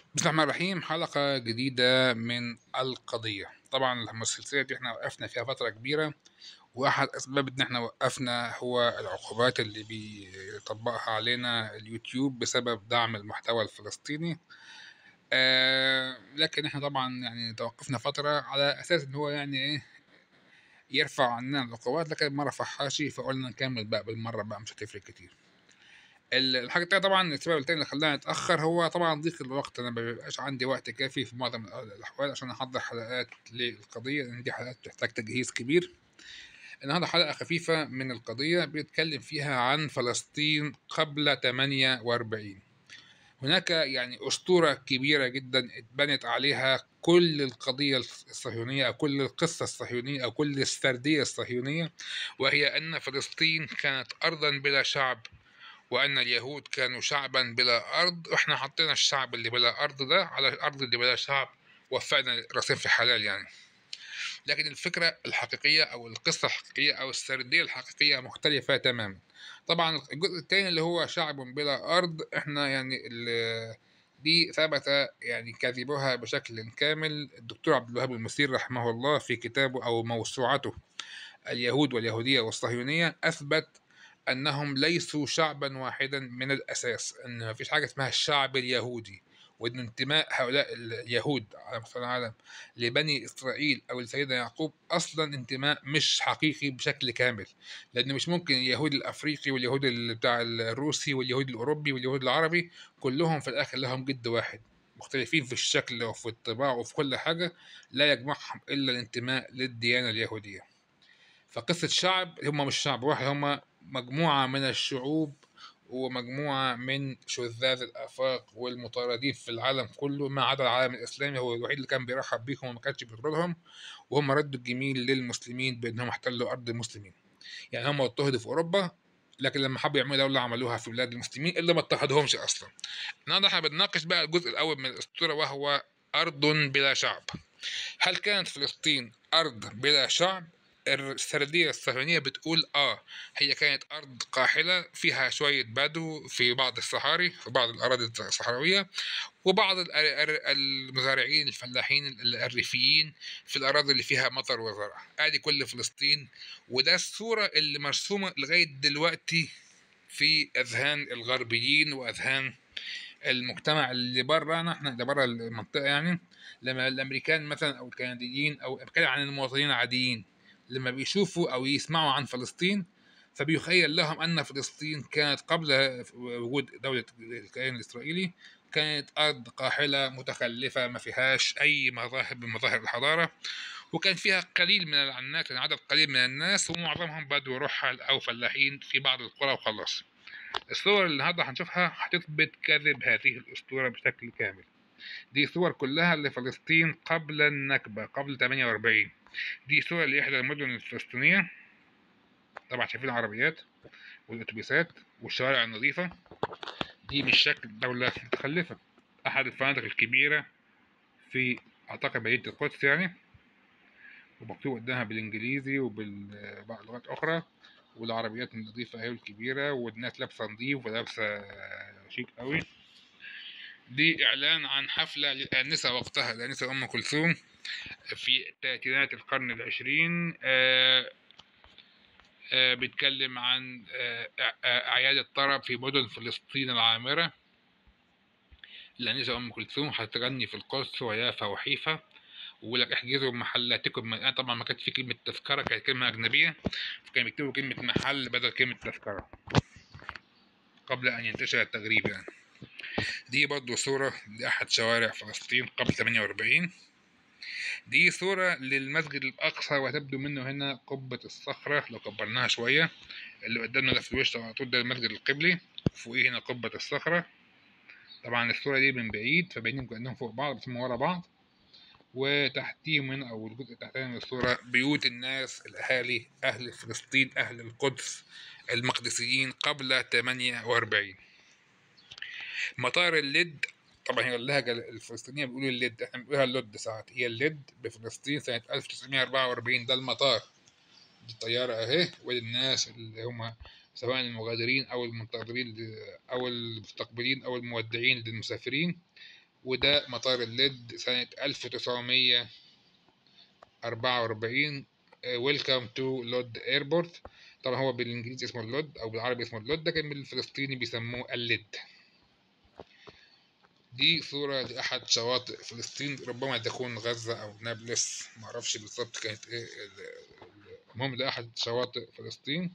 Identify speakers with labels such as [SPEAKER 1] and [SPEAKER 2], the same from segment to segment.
[SPEAKER 1] بسم الله الرحمن الرحيم حلقة جديدة من القضية طبعا لما السلسلة دي احنا وقفنا فيها فترة كبيرة وأحد أسباب إن احنا وقفنا هو العقوبات اللي بيطبقها علينا اليوتيوب بسبب دعم المحتوى الفلسطيني آه لكن احنا طبعا يعني توقفنا فترة على أساس إن هو يعني إيه يرفع عننا العقوبات لكن ما رفعهاش فقلنا نكمل بقى بالمرة بقى مش هتفرق كتير ال- الحاجة التانية طبعا السبب التاني اللي خلانا نتأخر هو طبعا ضيق الوقت أنا ما بيبقاش عندي وقت كافي في معظم الأحوال عشان أحضر حلقات للقضية لأن دي حلقات بتحتاج تجهيز كبير النهاردة حلقة خفيفة من القضية بيتكلم فيها عن فلسطين قبل 48 هناك يعني أسطورة كبيرة جدا اتبنت عليها كل القضية الصهيونية أو كل القصة الصهيونية أو كل السردية الصهيونية وهي أن فلسطين كانت أرضا بلا شعب وأن اليهود كانوا شعبا بلا أرض وإحنا حطينا الشعب اللي بلا أرض ده على الأرض اللي بلا شعب وفقنا راسين في حلال يعني لكن الفكرة الحقيقية أو القصة الحقيقية أو السردية الحقيقية مختلفة تماما طبعا الجزء الثاني اللي هو شعب بلا أرض إحنا يعني ال- دي ثبت يعني كذبها بشكل كامل الدكتور عبد الوهاب المسير رحمه الله في كتابه أو موسوعته اليهود واليهودية والصهيونية أثبت أنهم ليسوا شعبا واحدا من الأساس أن ما فيش حاجة اسمها الشعب اليهودي وأن انتماء هؤلاء اليهود على مستوى العالم لبني إسرائيل أو لسيدنا يعقوب أصلا انتماء مش حقيقي بشكل كامل لأن مش ممكن اليهود الأفريقي واليهود ال- بتاع الروسي واليهود الأوروبي واليهود العربي كلهم في الآخر لهم جد واحد مختلفين في الشكل وفي الطباع وفي كل حاجة لا يجمعهم إلا الانتماء للديانة اليهودية فقصة شعب هم مش شعب واحد هم مجموعة من الشعوب ومجموعة من شذاذ الآفاق والمطاردين في العالم كله ما عدا العالم الإسلامي هو الوحيد اللي كان بيرحب بيهم وما كانش بيطردهم وهم ردوا الجميل للمسلمين بأنهم احتلوا أرض المسلمين يعني هم اضطهدوا في أوروبا لكن لما حبوا يعملوا دولة عملوها في بلاد المسلمين اللي ما اضطهدهمش أصلا النهارده احنا بنناقش بقى الجزء الأول من الأسطورة وهو أرض بلا شعب هل كانت فلسطين أرض بلا شعب؟ السردية الصهيونية بتقول آه هي كانت أرض قاحلة فيها شوية بدو في بعض الصحاري في بعض الأراضي الصحراوية وبعض ال- ال- المزارعين الفلاحين ال- الريفيين في الأراضي اللي فيها مطر وزرع آدي كل فلسطين وده الصورة اللي مرسومة لغاية دلوقتي في أذهان الغربيين وأذهان المجتمع اللي برانا احنا اللي بره المنطقة يعني لما الأمريكان مثلا أو الكنديين أو بتكلم عن المواطنين العاديين لما بيشوفوا أو يسمعوا عن فلسطين فبيخيل لهم أن فلسطين كانت قبل وجود دولة الكيان الإسرائيلي كانت أرض قاحلة متخلفة ما فيهاش أي مظاهر من مظاهر الحضارة وكان فيها قليل من العنات يعني عدد قليل من الناس ومعظمهم بدو رحل أو فلاحين في بعض القرى وخلاص الصور اللي النهارده هنشوفها هتثبت كذب هذه الأسطورة بشكل كامل دي صور كلها لفلسطين قبل النكبة قبل 48 دي صور لإحدى المدن الفلسطينية طبعا شايفين العربيات والأتوبيسات والشوارع النظيفة دي مش شكل دولة متخلفة أحد الفنادق الكبيرة في أعتقد مدينة القدس يعني ومكتوب قدامها بالإنجليزي وبعض لغات أخرى والعربيات النظيفة أهي والكبيرة والناس لابسة نظيف ولابسة شيك قوي دي إعلان عن حفلة للآنسة وقتها الآنسة أم كلثوم في تلاتينات القرن العشرين آه آه بيتكلم عن آه آه، أعياد الطرب في مدن فلسطين العامرة الأنسة أم كلثوم هتغني في القدس ويافا وحيفا ويقول لك احجزوا محلاتكم من... طبعا ما كانت في كلمة تذكرة كانت كلمة أجنبية فكانوا بيكتبوا كلمة محل بدل كلمة تذكرة قبل أن ينتشر التغريب يعني دي برضو صورة لأحد شوارع فلسطين قبل 48 دي صورة للمسجد الأقصى وتبدو منه هنا قبة الصخرة لو كبرناها شوية اللي قدامنا ده في الوش على طول ده المسجد القبلي فوقيه هنا قبة الصخرة طبعا الصورة دي من بعيد فباينين كأنهم فوق بعض بس هم ورا بعض وتحتيهم هنا أو الجزء التحتاني من الصورة بيوت الناس الأهالي أهل فلسطين أهل القدس المقدسيين قبل 48 مطار اللد طبعا هي اللهجة الفلسطينية بيقولوا اللد احنا بنقولها اللد ساعات هي اللد بفلسطين سنة 1944 ده المطار دي الطيارة اهي وللناس اللي هم سواء المغادرين أو المنتظرين ل- أو المستقبلين أو المودعين للمسافرين وده مطار اللد سنة 1944 ويلكم تو لود ايربورت طبعا هو بالانجليزي اسمه اللود او بالعربي اسمه اللود لكن بالفلسطيني بيسموه اللد دي صورة لأحد شواطئ فلسطين ربما تكون غزة أو نابلس معرفش بالظبط كانت إيه المهم ده أحد شواطئ فلسطين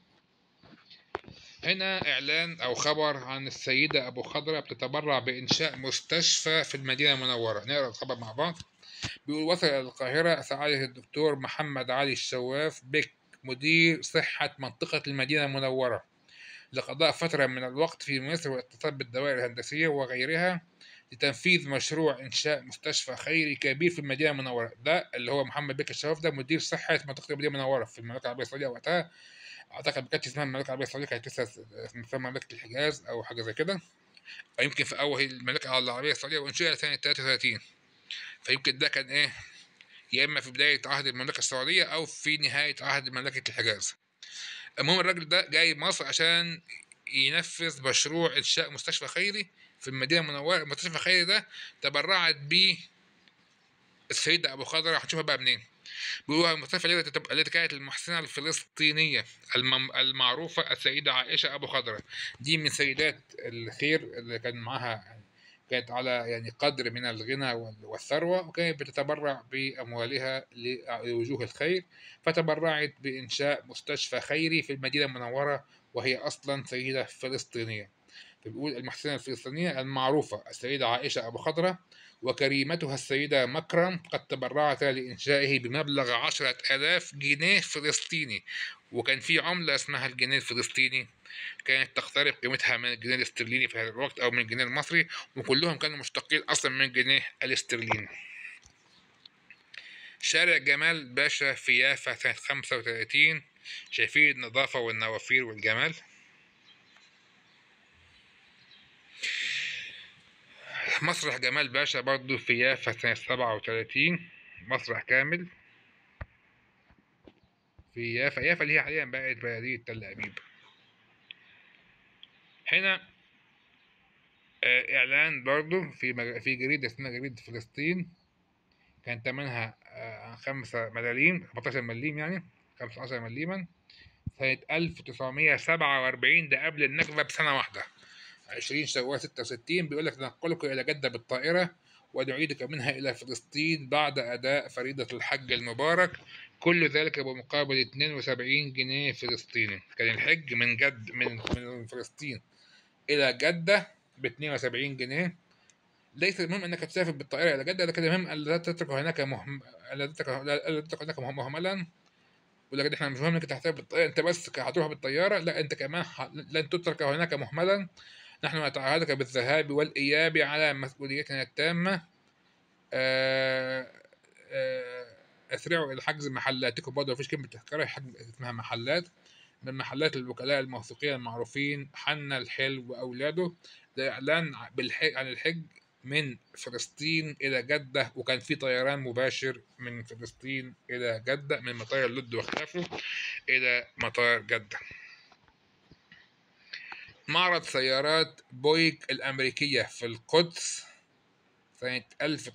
[SPEAKER 1] هنا إعلان أو خبر عن السيدة أبو خضرة بتتبرع بإنشاء مستشفى في المدينة المنورة نقرأ الخبر مع بعض بيقول وصل إلى القاهرة سعادة الدكتور محمد علي الشواف بك مدير صحة منطقة المدينة المنورة لقضاء فترة من الوقت في مصر والاتصال بالدوائر الهندسية وغيرها لتنفيذ مشروع إنشاء مستشفى خيري كبير في المدينة المنورة ده اللي هو محمد بك الشواف ده مدير صحة منطقة المدينة المنورة في المملكة العربية السعودية وقتها أعتقد ما كانتش اسمها المملكة العربية السعودية كانت لسه اسمها مملكة الحجاز أو حاجة زي كده أو يمكن في أول المملكة العربية السعودية وأنشئت سنة 33 فيمكن ده كان إيه يا إما في بداية عهد المملكة السعودية أو في نهاية عهد مملكة الحجاز المهم الراجل ده جاي مصر عشان ينفذ مشروع إنشاء مستشفى خيري في المدينة المنورة المستشفى الخيري ده تبرعت بيه السيدة أبو خضرة هنشوفها بقى منين بيقولوا المستشفى التي التي كانت المحسنة الفلسطينية المم... المعروفة السيدة عائشة أبو خضرة دي من سيدات الخير اللي كان معاها كانت على يعني قدر من الغنى والثروة وكانت بتتبرع بأموالها لوجوه الخير فتبرعت بإنشاء مستشفى خيري في المدينة المنورة وهي أصلا سيدة فلسطينية بيقول المحسنة الفلسطينية المعروفة السيدة عائشة أبو خضرة وكريمتها السيدة مكرم قد تبرعتا لإنشائه بمبلغ عشرة آلاف جنيه فلسطيني وكان في عملة اسمها الجنيه الفلسطيني كانت تقترب قيمتها من الجنيه الاسترليني في هذا الوقت أو من الجنيه المصري وكلهم كانوا مشتقين أصلا من الجنيه الاسترليني شارع جمال باشا في يافا سنة خمسة وتلاتين شايفين النظافة والنوافير والجمال مسرح جمال باشا برضو في يافا سنة سبعة وتلاتين مسرح كامل في يافا يافا اللي هي حاليا بقت بلدية تل أبيب هنا آه إعلان برضو في مج... في جريدة اسمها جريدة فلسطين كان تمنها آه خمسة ملاليم 15 مليم يعني 15 مليما سنة 1947 ده قبل النكبة بسنة واحدة 20 شوال 66 بيقول لك ننقلك إلى جدة بالطائرة ونعيدك منها إلى فلسطين بعد أداء فريضة الحج المبارك كل ذلك بمقابل 72 جنيه فلسطيني كان الحج من جد من من فلسطين إلى جدة ب 72 جنيه ليس المهم أنك تسافر بالطائرة إلى جدة لكن المهم ألا تترك هناك مهم ألا تترك هناك مهملا ولكن احنا مش مهم انك تحتاج بالطياره انت بس هتروح بالطياره لا انت كمان لن تترك هناك مهملا نحن نتعهدك بالذهاب والإياب على مسؤوليتنا التامة أسرعوا إلى حجز محلاتكم برضه مفيش كلمة تذكرة حجز اسمها محلات من محلات الوكلاء الموثوقين المعروفين حنا الحلو وأولاده ده إعلان بالحج عن الحج من فلسطين إلى جدة وكان في طيران مباشر من فلسطين إلى جدة من مطار اللد واختلافه إلى مطار جدة معرض سيارات بويك الأمريكية في القدس سنة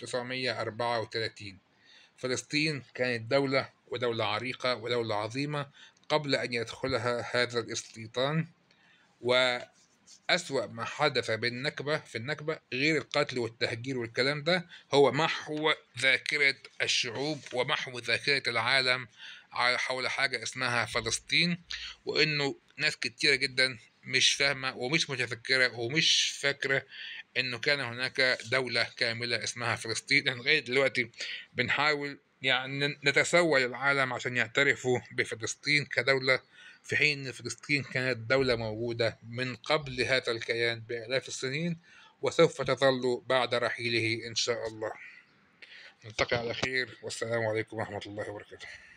[SPEAKER 1] 1934 فلسطين كانت دولة ودولة عريقة ودولة عظيمة قبل أن يدخلها هذا الاستيطان وأسوأ ما حدث بالنكبة في النكبة غير القتل والتهجير والكلام ده هو محو ذاكرة الشعوب ومحو ذاكرة العالم حول حاجة اسمها فلسطين وإنه ناس كتيرة جدا مش فاهمة ومش متفكرة ومش فاكرة إنه كان هناك دولة كاملة اسمها فلسطين إحنا لغاية دلوقتي بنحاول يعني نتسول العالم عشان يعترفوا بفلسطين كدولة في حين فلسطين كانت دولة موجودة من قبل هذا الكيان بآلاف السنين وسوف تظل بعد رحيله إن شاء الله نلتقي على خير والسلام عليكم ورحمة الله وبركاته